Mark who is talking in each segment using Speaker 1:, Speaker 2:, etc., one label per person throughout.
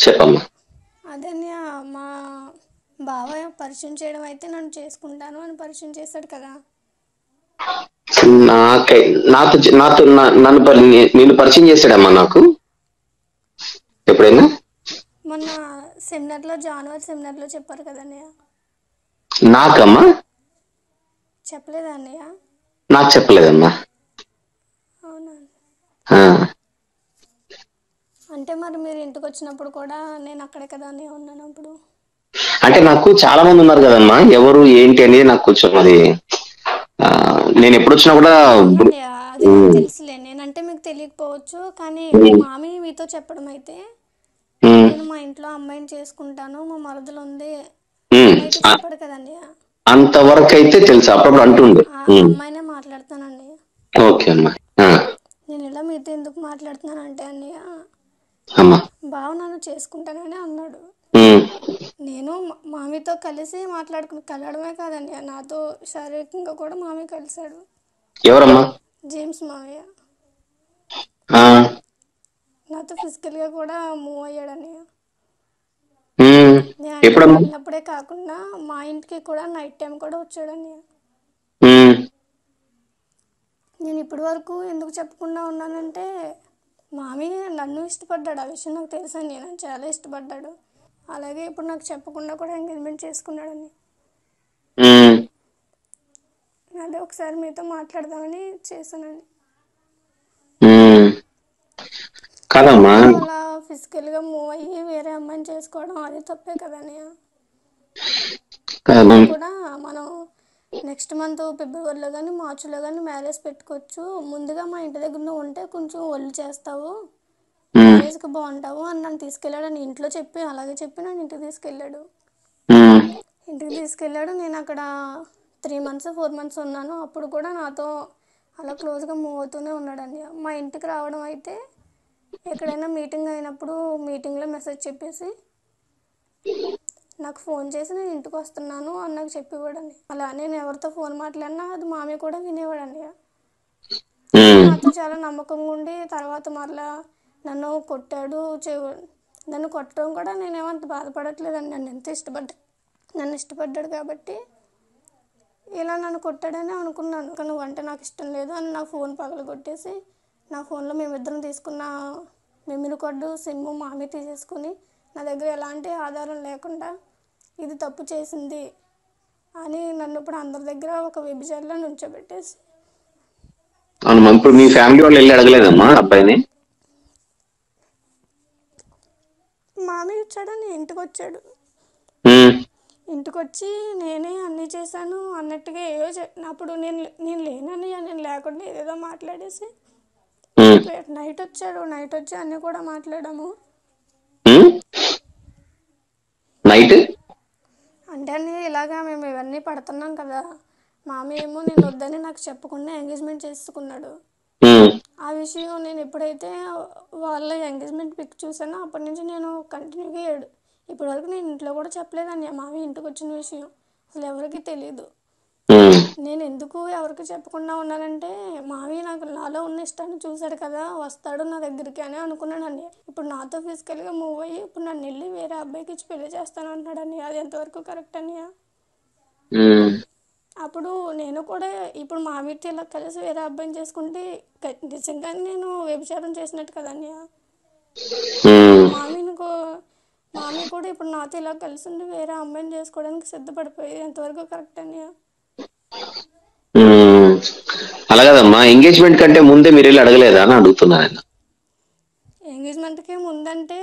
Speaker 1: చెప్పమ్మా
Speaker 2: అదే అన్నయ్య మా బావ పరిచయం చేయడం అయితే నన్ను చేసుకుంటాను అని పరిచయం చేశాడు కదా
Speaker 1: నాకై నాతో చె- నాతో నా- నన్ను పరి- నే- నిన్ను పరిచయం చేశాడమ్మా నాకు ఎప్పుడైనా
Speaker 2: మొన్న సెమినార్లో జనవరి సెమినార్లో చెప్పారు కదా అన్నయ్య
Speaker 1: నాకమ్మా
Speaker 2: చెప్పలేదా అన్నయ్య
Speaker 1: నాకు చెప్పలేదమ్మా
Speaker 2: అవునా
Speaker 1: ఆ,
Speaker 2: అంటే మరి మీరు ఇంటికి వచ్చినప్పుడు కూడా నేను అక్కడే కదా అన్నయ్య ఉన్నాను అప్పుడు
Speaker 1: అంటే నాకు చాలా మంది ఉన్నారు కదమ్మా ఎవరు ఏంటి అనేది నాకు కొంచెం అది ఆ, నేను ఎప్పుడు వచ్చినా కూడా
Speaker 2: అవునండి అది నాకు తెలుసులే నేనంటే మీకు తెలియకపోవచ్చు కానీ మామి మీతో చెప్పడం అయితే
Speaker 1: ఉమ్,
Speaker 2: నేను మా ఇంట్లో అమ్మాయిని చేసుకుంటాను మా మరదలు ఉంది
Speaker 1: ఉమ్,
Speaker 2: అయితే
Speaker 1: ఆ,
Speaker 2: చెప్పాడు కదండి ఆ
Speaker 1: అంతవరకు అయితే తెలుసు అప్పుడప్పుడు అంటుండు
Speaker 2: ఆ
Speaker 1: ఉమ్,
Speaker 2: అమ్మాయినే మాట్లాడుతానండి
Speaker 1: ఓకే అమ్మా ఆ,
Speaker 2: నేను ఇలా మీతో ఎందుకు మాట్లాడుతున్నాను అంటే అన్నయ్య
Speaker 1: అమ్మా
Speaker 2: బావ నన్ను చేసుకుంటానని అన్నాడు
Speaker 1: ఉమ్,
Speaker 2: నేను మా- మామితో కలిసి మాట్లాడుకుని కలవడమే కాదండి నాతో శారీరకంగా కూడా మామి కలిశాడు
Speaker 1: ఎవరమ్మా
Speaker 2: జేమ్స్ మావయ్య
Speaker 1: ఆ,
Speaker 2: నాతో ఫిజికల్గా కూడా మూవ్ అయ్యాడని
Speaker 1: ఉమ్,
Speaker 2: నేను అంటే
Speaker 1: ఎప్పుడమ్మా
Speaker 2: వెళ్ళినప్పుడే కాకుండా మా ఇంటికి కూడా నైట్ టైం కూడా వచ్చాడని
Speaker 1: ఉమ్,
Speaker 2: నేను ఇప్పటి వరకు ఎందుకు చెప్పకుండా ఉన్నానంటే మామి నన్ను ఇష్టపడ్డాడు ఆ విషయం నాకు తెలుసా నేను చాలా ఇష్టపడ్డాడు అలాగే ఇప్పుడు నాకు చెప్పకుండా కూడా ఎంగేజ్మెంట్ చేసుకున్నాడని
Speaker 1: ఉమ్,
Speaker 2: అదే ఒకసారి మీతో మాట్లాడదామని చేశానండి
Speaker 1: ఉమ్. కాదమ్మా
Speaker 2: అలా ఫిజికల్గా మూవ్ అయ్యి వేరే అమ్మాయిని చేసుకోవడం అది తప్పే కదని
Speaker 1: కాదమ్మా
Speaker 2: కూడా మనం నెక్స్ట్ మంత్ ఫిబ్రవరిలో కానీ మార్చిలో కానీ మ్యారేజ్ పెట్టుకోవచ్చు ముందుగా మా ఇంటి దగ్గర నువ్వు ఉంటే కొంచెం ఒళ్ళు చేస్తావు
Speaker 1: ఉమ్,
Speaker 2: మ్యారేజ్కి బాగుంటావు అని నన్ను తీసుకెళ్ళాడు అని ఇంట్లో చెప్పి అలాగే చెప్పి నన్ను ఇంటికి తీసుకెళ్ళాడు
Speaker 1: ఉమ్,
Speaker 2: ఇంటికి తీసుకెళ్ళాడు నేను అక్కడ త్రీ మంత్స్ ఫోర్ మంత్స్ ఉన్నాను అప్పుడు కూడా నాతో అలా క్లోజ్గా మూవ్ అవుతూనే ఉన్నాడండి మా ఇంటికి రావడం అయితే ఎక్కడైనా మీటింగ్ అయినప్పుడు మీటింగ్లో మెసేజ్ చెప్పేసి నాకు ఫోన్ చేసి నేను ఇంటికి వస్తున్నాను అని నాకు చెప్పేవాడండి అలా నేను ఎవరితో ఫోన్ మాట్లాడినా అది మామి కూడా వినేవాడండి
Speaker 1: ఉమ్,
Speaker 2: నాతో చాలా నమ్మకంగా ఉండి తర్వాత మరలా నన్ను కొట్టాడు చెవు నన్ను కొట్టడం కూడా నేనేమంత బాధపడట్లేదండి నన్ను ఎంత ఇష్టపడ్డా నన్ను ఇష్టపడ్డాడు కాబట్టి ఇలా నన్ను కొట్టాడని అనుకున్నాను కానీ నువ్వంటే నాకు ఇష్టం లేదు అని నా ఫోన్ పగల కొట్టేసి నా ఫోన్లో మేమిద్దరం తీసుకున్న మెమరీ కార్డు సిమ్ మామి తీసేసుకుని నా దగ్గర ఎలాంటి ఆధారం లేకుండా ఇది తప్పు చేసింది అని నన్ను ఇప్పుడు అందరి దగ్గర ఒక వ్యభిచారిలో నుంచోబెట్టేసి
Speaker 1: అవునమ్మా ఇప్పుడు మీ ఫ్యామిలీ వాళ్ళు వెళ్ళి అడగలేదమ్మా అబ్బాయిని
Speaker 2: మామి వచ్చాడని ఇంటికి వచ్చాడు
Speaker 1: ఉమ్,
Speaker 2: ఇంటికి వచ్చి నేనే అన్నీ చేశాను అన్నట్టుగా ఏవో చె అప్పుడు నేను నేను లేనని నేను లేకుండా ఏదేదో మాట్లాడేసి
Speaker 1: ఉమ్,
Speaker 2: నైట్ వచ్చాడు నైట్ వచ్చి అన్నీ కూడా మాట్లాడాము
Speaker 1: ఉమ్. నైట్
Speaker 2: అంటే అన్నీ ఇలాగా మేము ఇవన్నీ పడుతున్నాం కదా మామి ఏమో నేను వద్దని నాకు చెప్పకుండా ఎంగేజ్మెంట్ చేసుకున్నాడు
Speaker 1: ఉమ్,
Speaker 2: ఆ విషయం నేను ఎప్పుడైతే వాళ్ళ ఎంగేజ్మెంట్ పిక్ చూసానో అప్పటి నుంచి నేను కంటిన్యూగా ఏడు ఇప్పటి వరకు నేను ఇంట్లో కూడా చెప్పలేదండి మామి ఇంటికి వచ్చిన విషయం అసలు ఎవరికి తెలియదు
Speaker 1: ఉమ్,
Speaker 2: నేను ఎందుకు ఎవరికి చెప్పకుండా ఉన్నానంటే మావి నాకు నాలో ఉన్న ఇష్టాన్ని చూశాడు కదా వస్తాడు నా దగ్గరికి అని అనుకున్నానండి ఇప్పుడు నాతో ఫిజికల్గా మూవ్ అయ్యి ఇప్పుడు నన్ను వెళ్ళి వేరే అబ్బాయికి ఇచ్చి పెళ్లి చేస్తాను అంటున్నాడండి అది ఎంతవరకు కరెక్ట్ అని
Speaker 1: ఉమ్,
Speaker 2: అప్పుడు నేను కూడా ఇప్పుడు మామిడితో ఇలా కలిసి వేరే అబ్బాయిని చేసుకుంటే ఖ- నిజంగానే నేను వ్యభిచారం చేసినట్టు కదండి
Speaker 1: ఉమ్.
Speaker 2: మామిని కో మామి కూడా ఇప్పుడు నాతో ఇలా కలిసి ఉండి వేరే అమ్మాయిని చేసుకోవడానికి సిద్ధపడిపోయి ఎంతవరకు కరెక్ట్ అని
Speaker 1: ఉమ్. అలా కదమ్మా ఎంగేజ్మెంట్ కంటే ముందే మీరు వెళ్ళి అడగలేదా అని అడుగుతున్నా నేను
Speaker 2: ఎంగేజ్మెంట్కి ముందంటే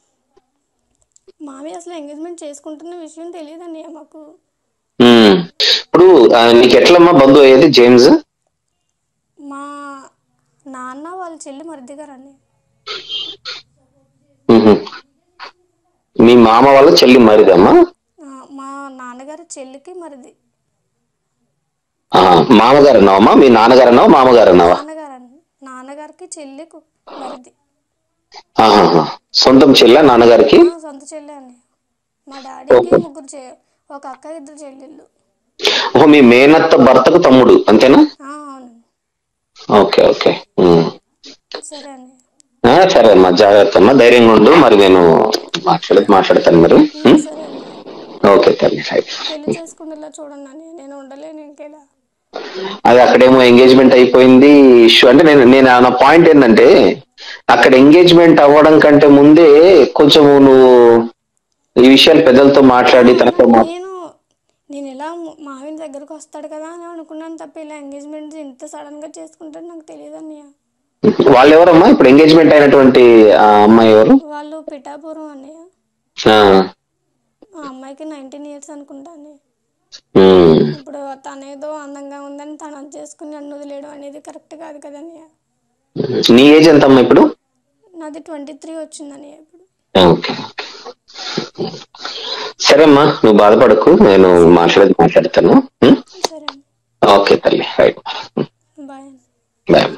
Speaker 2: మామి అసలు ఎంగేజ్మెంట్ చేసుకుంటున్న విషయం తెలియదండి మాకు
Speaker 1: ఉమ్. ఇప్పుడు ఆ, నీకు ఎట్లమ్మా బంధువు అయ్యేది జేమ్స్
Speaker 2: మా నాన్న వాళ్ళ చెల్లి మరిది గారండి
Speaker 1: ఉహు. మీ మామ వాళ్ళ చెల్లి మరిదమ్మా
Speaker 2: ఆ, మా నాన్నగారి చెల్లికి మరిది
Speaker 1: ఆ, మామగారు అన్నావమ్మా మీ నాన్నగారు అన్నావా మామగారు అన్నావా
Speaker 2: నాన్నగారండి నాన్నగారికి చెల్లికి మరిది
Speaker 1: ఆహాహా. సొంతం చెల్ల నాన్నగారికి
Speaker 2: ఆ, సొంత చెల్లి అండి మా డాడీకి ముగ్గురు చె ఒక అక్క ఇద్దరు చెల్లెళ్ళు
Speaker 1: ఓ మీ మేనత్త భర్తకు తమ్ముడు అంతేనా
Speaker 2: ఆ, అవునండి
Speaker 1: ఓకే ఓకే ఉమ్.
Speaker 2: సరే అండి
Speaker 1: ఆ, సరే అమ్మా జాగ్రత్త అమ్మా ధైర్యంగా ఉండు మరి నేను మాట్లాడదు మాట్లాడతాను మరి ఉమ్?
Speaker 2: సరే అన్నయ్య
Speaker 1: ఓకే తల్లి రైట్
Speaker 2: పెళ్లి చేసుకుండేలా చూడండి అన్నయ్య నేను ఉండలేను ఇంకేలా
Speaker 1: అది అక్కడేమో ఎంగేజ్మెంట్ అయిపోయింది ఇష్యూ అంటే నేను నేను నా పాయింట్ ఏంటంటే అక్కడ ఎంగేజ్మెంట్ అవ్వడం కంటే ముందే కొంచెం నువ్వు ఈ విషయాలు పెద్దలతో మాట్లాడి తనతో మా-
Speaker 2: నేను నేను ఇలా మా ఆయన దగ్గరకు వస్తాడు కదా అని అనుకున్నాను తప్ప ఇలా ఎంగేజ్మెంట్ ఇంత సడన్ గా చేసుకుంటాడు నాకు తెలియదు అన్నయ్య
Speaker 1: వాళ్ళు ఎవరమ్మా ఇప్పుడు ఎంగేజ్మెంట్ అయినటువంటి ఆ అమ్మాయి ఎవరు
Speaker 2: వాళ్ళు పిఠాపురం అన్నయ్య
Speaker 1: ఆ,
Speaker 2: ఆ అమ్మాయికి నైన్టీన్ ఇయర్స్ అనుకుంటా అన్నయ్య
Speaker 1: ఉమ్.
Speaker 2: ఇప్పుడు తనేదో అందంగా ఉందని తను అది చేసుకుని నన్ను వదిలేయడం అనేది కరెక్ట్ కాదు కదా అన్నయ్య
Speaker 1: నీ ఏజ్ ఎంత అమ్మా ఇప్పుడు
Speaker 2: నాది ట్వంటీ త్రీ వచ్చింది అన్నయ్య ఇప్పుడు
Speaker 1: ఓకే సరే అమ్మా నువ్వు బాధపడకు నేను మాట్లాడేది మాట్లాడతాను ఉమ్?
Speaker 2: సరే
Speaker 1: ఓకే తల్లి రైట్
Speaker 2: బాయ్ అన్నయ్య
Speaker 1: బాయ్